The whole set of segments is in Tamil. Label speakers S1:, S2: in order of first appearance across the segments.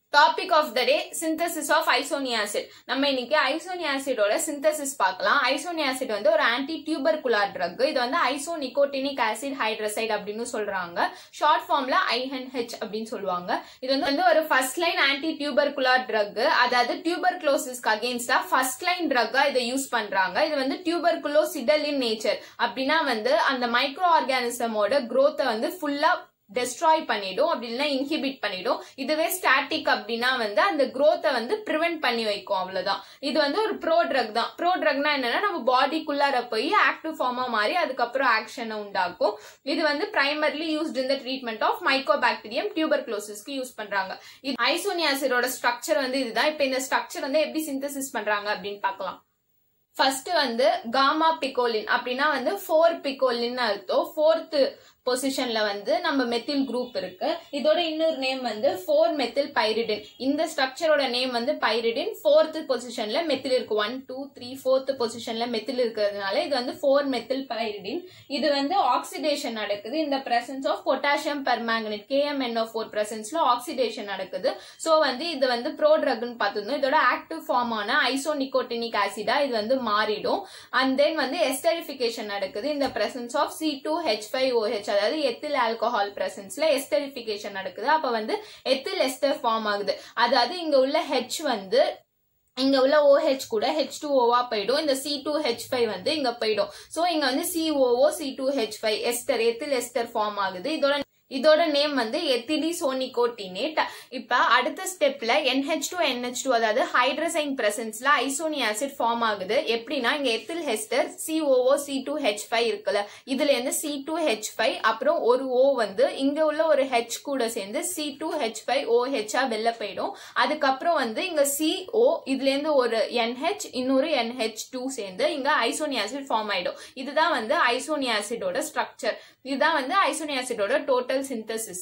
S1: topic of the day synthesis of isoniazid நம்ம இன்னைக்கு ஐசோனியாசிடோட சிந்தசிஸ் பார்க்கலாம் ஐசோனியாசிட் வந்து ஒரு ஆன்டி டியூபர்குலார் ட்ரக் இது வந்து ஐசோ நிக்கோட்டினிக் ஆசிட் ஹைட்ரசைட் அப்படின்னு சொல்றாங்க ஷார்ட் ஃபார்ம்ல ஐஎன்ஹெச் அப்படின்னு சொல்லுவாங்க இது வந்து வந்து ஒரு first line anti tubercular drug அதாவது டியூபர் குளோசிஸ்க்கு அகேன்ஸ்டா ஃபர்ஸ்ட் லைன் ட்ரக்கா இதை யூஸ் பண்றாங்க இது வந்து டியூபர்குலோசிடல் இன் நேச்சர் அப்படின்னா வந்து அந்த மைக்ரோ ஆர்கானிசமோட growth வந்து ஃபுல்லா டெஸ்ட்ராய் பண்ணிடும் அப்படி இல்லைன்னா இன்ஹிபிட் பண்ணிடும் இதுவே ஸ்டாட்டிக் அப்படின்னா வந்து அந்த growth-அ வந்து ப்ரிவென்ட் பண்ணி வைக்கும் அவ்வளவுதான் இது வந்து ஒரு ப்ரோ ட்ரக் தான் ப்ரோ ட்ரக்னா என்னன்னா நம்ம பாடிக்குள்ளார போய் ஆக்டிவ் ஃபார்மா மாறி அதுக்கப்புறம் ஆக்ஷனை உண்டாக்கும் இது வந்து primarily used in the treatment of mycobacterium டியூபர் க்ளோசிஸ்க்கு யூஸ் பண்றாங்க இது ஐசோனியாசிடோட ஸ்ட்ரக்சர் வந்து இதுதான் இப்போ இந்த ஸ்ட்ரக்சர் வந்து எப்படி சிந்தசிஸ் பண்றாங்க அப்படின்னு பார்க்கலாம் ஃபர்ஸ்ட் வந்து காமா பிகோலின் அப்படின்னா வந்து ஃபோர் பிகோலின் அர்த்தம் ஃபோர்த் பொசிஷன்ல வந்து நம்ம மெத்தில் குரூப் இருக்கு இதோட இன்னொரு நேம் வந்து ஃபோர் மெத்தில் பைரிடின் இந்த ஸ்ட்ரக்சரோட நேம் வந்து பைரிடின் ஃபோர்த் பொசிஷன்ல மெத்தில் இருக்கு ஒன் டூ த்ரீ ஃபோர்த் பொசிஷன்ல மெத்தில் இருக்கிறதுனால இது வந்து ஃபோர் மெத்தில் பைரிடின் இது வந்து ஆக்சிடேஷன் நடக்குது இந்த presence of potassium permanganate KMnO four பிரசன்ஸ்ல ஆக்சிடேஷன் நடக்குது ஸோ வந்து இது வந்து ப்ரோ ட்ரக்னு பார்த்துருந்தோம் இதோட ஆக்டிவ் ஃபார்ம் ஆன ஐசோனிகோட்டினிக் ஆசிடா இது வந்து மாறிடும் அண்ட் தென் வந்து எஸ்டரிஃபிகேஷன் நடக்குது இந்த presence of C two H five OH அதாவது எத்தில் ஆல்கோஹால் பிரசன்ஸ்ல எஸ்டரிஃபிகேஷன் நடக்குது அப்ப வந்து எத்தில் எஸ்டர் ஃபார்ம் ஆகுது அதாவது இங்க உள்ள ஹெச் வந்து இங்க உள்ள OH கூட ஹெச் டூ ஓவா போயிடும் இந்த சி டூ ஹெச் ஃபைவ் வந்து இங்க போயிடும் சோ இங்க வந்து COO C two H five ester ethyl ester form ஆகுது இதோட இதோட நேம் வந்து எத்திலி சோனிகோட்டினேட் இப்ப அடுத்த ஸ்டெப்ல NH2 டூ NH2 டூ அதாவது ஹைட்ரசைன் பிரசன்ஸ்ல ஐசோனி ஆசிட் ஃபார்ம் ஆகுது எப்படின்னா இங்க ethyl ester COO C two H five இருக்குல்ல இதுல இருந்து சி டூ ஹெச் ஃபைவ் அப்புறம் ஒரு ஓ வந்து இங்க உள்ள ஒரு ஹெச் கூட சேர்ந்து C two H five O ஹெச்ஆ வெளில போயிடும் அதுக்கப்புறம் வந்து இங்க சிஓ இதுல இருந்து ஒரு NH இன்னொரு NH டூ சேர்ந்து இங்க ஐசோனி ஆசிட் ஃபார்ம் ஆயிடும் இதுதான் வந்து ஐசோனி ஆசிடோட ஸ்ட்ரக்சர் இதுதான் வந்து ஐசோனி ஆசிடோட டோட்டல் சிந்தசிஸ்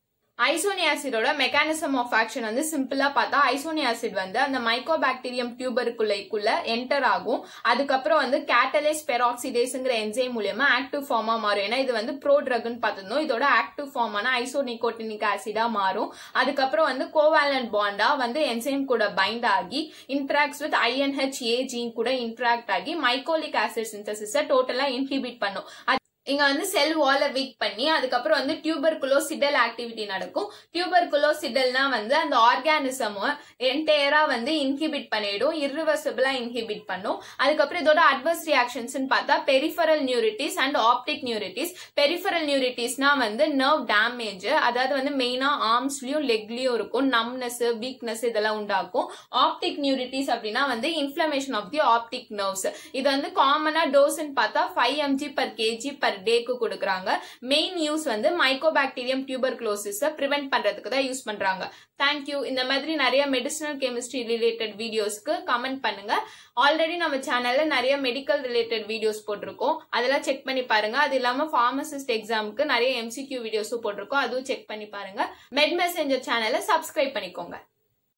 S1: ஐசோனி ஆசிடோட மெக்கானிசம் ஆஃப் ஆக்ஷன் வந்து சிம்பிளா பார்த்தா ஐசோனி ஆசிட் வந்து அந்த மைக்கோபாக்டீரியம் டியூபருக்குள்ளைக்குள்ள என்டர் ஆகும் அதுக்கப்புறம் வந்து கேட்டலைஸ் பெராக்சிடேஸ்ங்கிற என்சைம் மூலியமா ஆக்டிவ் ஃபார்மா மாறும் ஏன்னா இது வந்து ப்ரோ ட்ரக்னு பார்த்திருந்தோம் இதோட ஆக்டிவ் ஃபார்மான ஐசோனிகோட்டினிக் ஆசிடா மாறும் அதுக்கப்புறம் வந்து கோவாலண்ட் பாண்டா வந்து என்சைம் கூட பைண்ட் ஆகி interacts with INH A gene கூட இன்ட்ராக்ட் ஆகி மைக்கோலிக் ஆசிட் சிந்தசிஸ டோட்டலா இன்ஹிபிட் பண்ணும் இங்க வந்து செல் வால வீக் பண்ணி அதுக்கப்புறம் வந்து டியூபர் குலோசிடல் ஆக்டிவிட்டி நடக்கும் டியூபர் குலோசிடல்னா வந்து அந்த ஆர்கானிசம் என்டையரா வந்து இன்ஹிபிட் பண்ணிடும் இர்ரிவர்சிபிளா இன்ஹிபிட் பண்ணும் அதுக்கப்புறம் இதோட அட்வர்ஸ் ரியாக்ஷன்ஸ் பார்த்தா peripheral neuritis and optic neuritis peripheral நியூரிட்டிஸ்னா வந்து நர்வ் டேமேஜ் அதாவது வந்து மெயினா ஆர்ம்ஸ்லயும் லெக்லயும் இருக்கும் நம்னஸ் வீக்னஸ் இதெல்லாம் உண்டாக்கும் ஆப்டிக் நியூரிட்டிஸ் அப்படின்னா வந்து inflammation of the optic nerves இது வந்து காமனா டோஸ்ன்னு பார்த்தா five mg per kg per டேக்கு கொடுக்குறாங்க மெயின் யூஸ் வந்து மைக்கோபாக்டீரியம் டியூபர் குளோசிஸ ப்ரிவென்ட் பண்றதுக்கு தான் யூஸ் பண்றாங்க தேங்க்யூ இந்த மாதிரி நிறைய மெடிசினல் கெமிஸ்ட்ரி ரிலேட்டட் வீடியோஸ்க்கு கமெண்ட் பண்ணுங்க ஆல்ரெடி நம்ம சேனல்ல நிறைய மெடிக்கல் ரிலேட்டட் வீடியோஸ் போட்டிருக்கோம் அதெல்லாம் செக் பண்ணி பாருங்க அது இல்லாம ஃபார்மசிஸ்ட் எக்ஸாமுக்கு நிறைய எம்சிக்யூ வீடியோஸும் போட்டிருக்கோம் அதுவும் செக் பண்ணி பாருங்க மெட் மெசேஞ்சர் சேனலை சப்ஸ்கிரைப் பண்ணிக்கோங்க